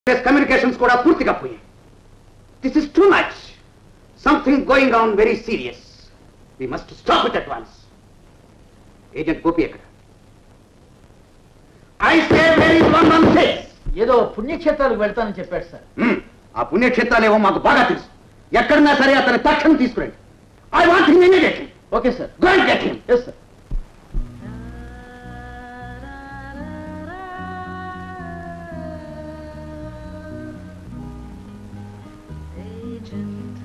communications కూడా పూర్తిగా పోయాయి this is too much something going on very serious we must stop it advance agent Gopi ఎక్కడ I say very one one six ఏదో పుణ్యక్షేత్రాలకు వెళ్తానని చెప్పాడు సార్ ఆ పుణ్యక్షేత్రాలేవో మాకు బాగా తెలుసు ఎక్కడున్నా సరే అతని తక్షణం తీసుకురండి I want him immediately okay sir go and get him yes sir Agent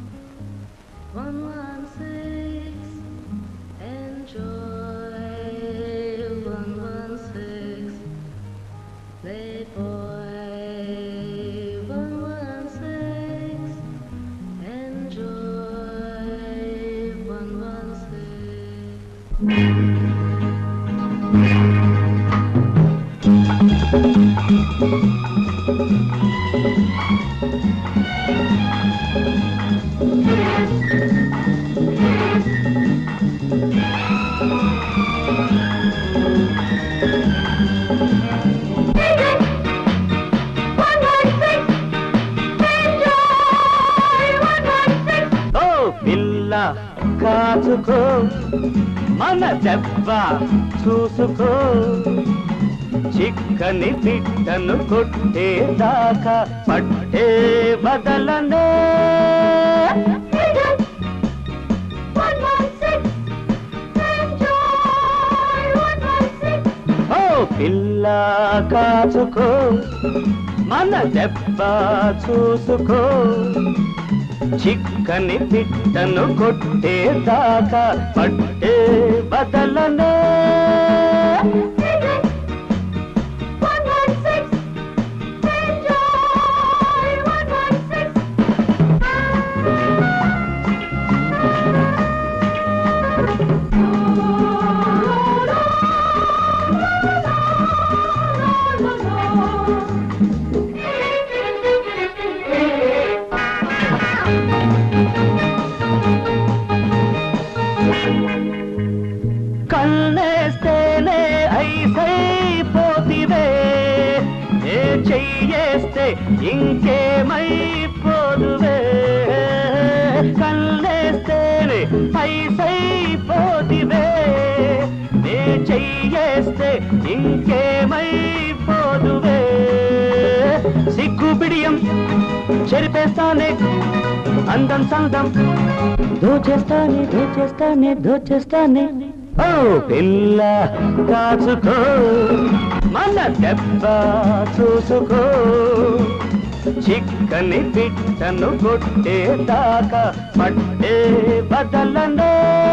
116 Enjoy 116 Playboy 116 Enjoy 116 ఓ పిల్ల కాచుకో మన దెబ్బ చూసుకో చిక్కని పిట్టను కొట్టేదాకా పట్టే బదలనే ఓ పిల్ల కాచుకో మన దెబ్బ చూసుకో చిక్కని పిట్టను కొట్టేదాకా పట్టే బదలనే కన్నేస్తేనే ఐసైపోతివే ఏ చెయ్యేస్తే ఇంకేమైపోదువే కన్నేస్తేనే ఐసైపోతివే ఏ చెయ్యేస్తే ఇంకేమైపోదువే సిగ్గు బిడియం చెరిపేస్తానే అందం సందం దోచేస్తానే దోచేస్తానే దోచేస్తానే ఓ పిల్ల కాచుకో మన దెబ్బ చూసుకో చిక్కని పిట్టను కొట్టేదాకా పట్టే బదలనే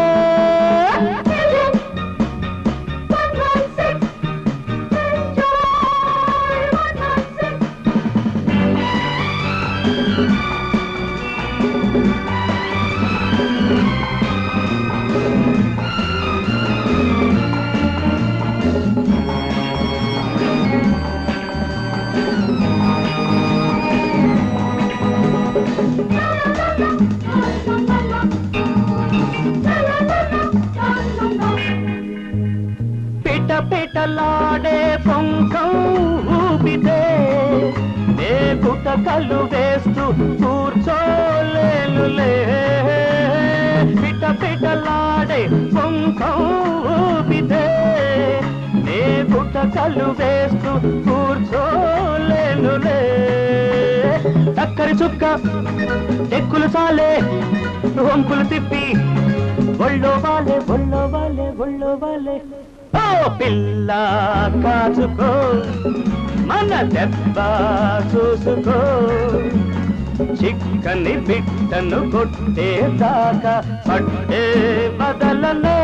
పిట పిటలాడే పొంకం ఊపితే నే గుటకలు వేస్తూ కూర్చోలేనులే పిట పిటలాడే పొంకం ఊపితే నే గుటకలు వేస్తూ కూర్చోలేనులే చక్కరి చుక్క టెక్కులు సాలే వంపులు తిప్పి ఒళ్ళో వాలే ఒళ్ళో వాలే ఒళ్ళో వాలే ఓ పిల్ల కాచుకో మన దెబ్బ చూసుకో చిక్కని బిట్టను కొట్టేదాకా పట్టే బదలనే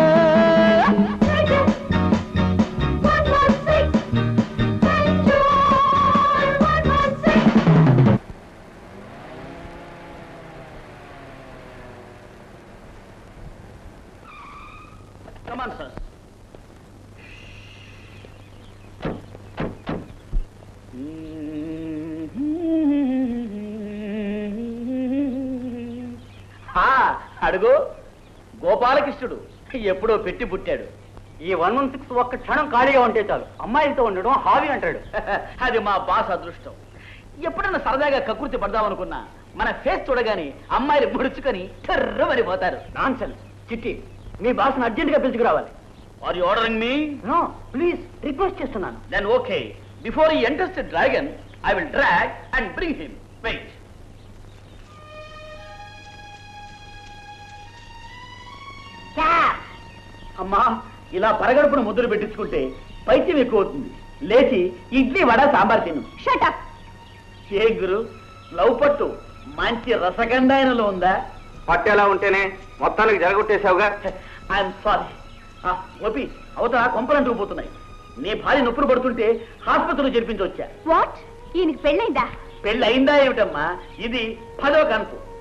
కమాన్ సార్ అడుగు గోపాలకృష్ణుడు ఎప్పుడో పెట్టి పుట్టాడు ఈ వన్ వన్ సిక్స్ ఒక్క క్షణం ఖాళీగా ఉంటే చాలు అమ్మాయిలతో ఉండడం హావి అంటాడు అది మా బాస్ అదృష్టం ఎప్పుడన్నా సరదాగా కకృతి పడదామనుకున్నా మన ఫేస్ చూడగానే అమ్మాయిలు ముడుచుకొని కర్రమరిపోతారు నాన్సెన్స్ చిట్టి మీ బాస్ని అర్జెంటుగా పిలుచుకురావాలి are you ordering me no please request చేస్తున్నాను then okay before he enters the dragon I will drag and bring him wait అమ్మా ఇలా పరగడుపును ముద్దులు పెట్టించుకుంటే పైత్యం ఎక్కువ అవుతుంది లేచి ఇడ్లీ వడ సాంబార్ తిను షటప్ ఏ గురు లవ్ పట్టు మంచి రసగంధాయనలో ఉందా పట్టేలా ఉంటేనే మొత్తానికి జరగొట్టేశావుగా ఐఎమ్ సారీ గోపి అవతల కొంపలంటూ పోతున్నాయి నీ భార్య నొప్పులు పడుతుంటే హాస్పిటల్లో చేర్పించవచ్చా వాట్ ఈయనకి పెళ్ళైందా పెళ్ళి అయిందా ఏమిటమ్మా ఇది పదో కనుపు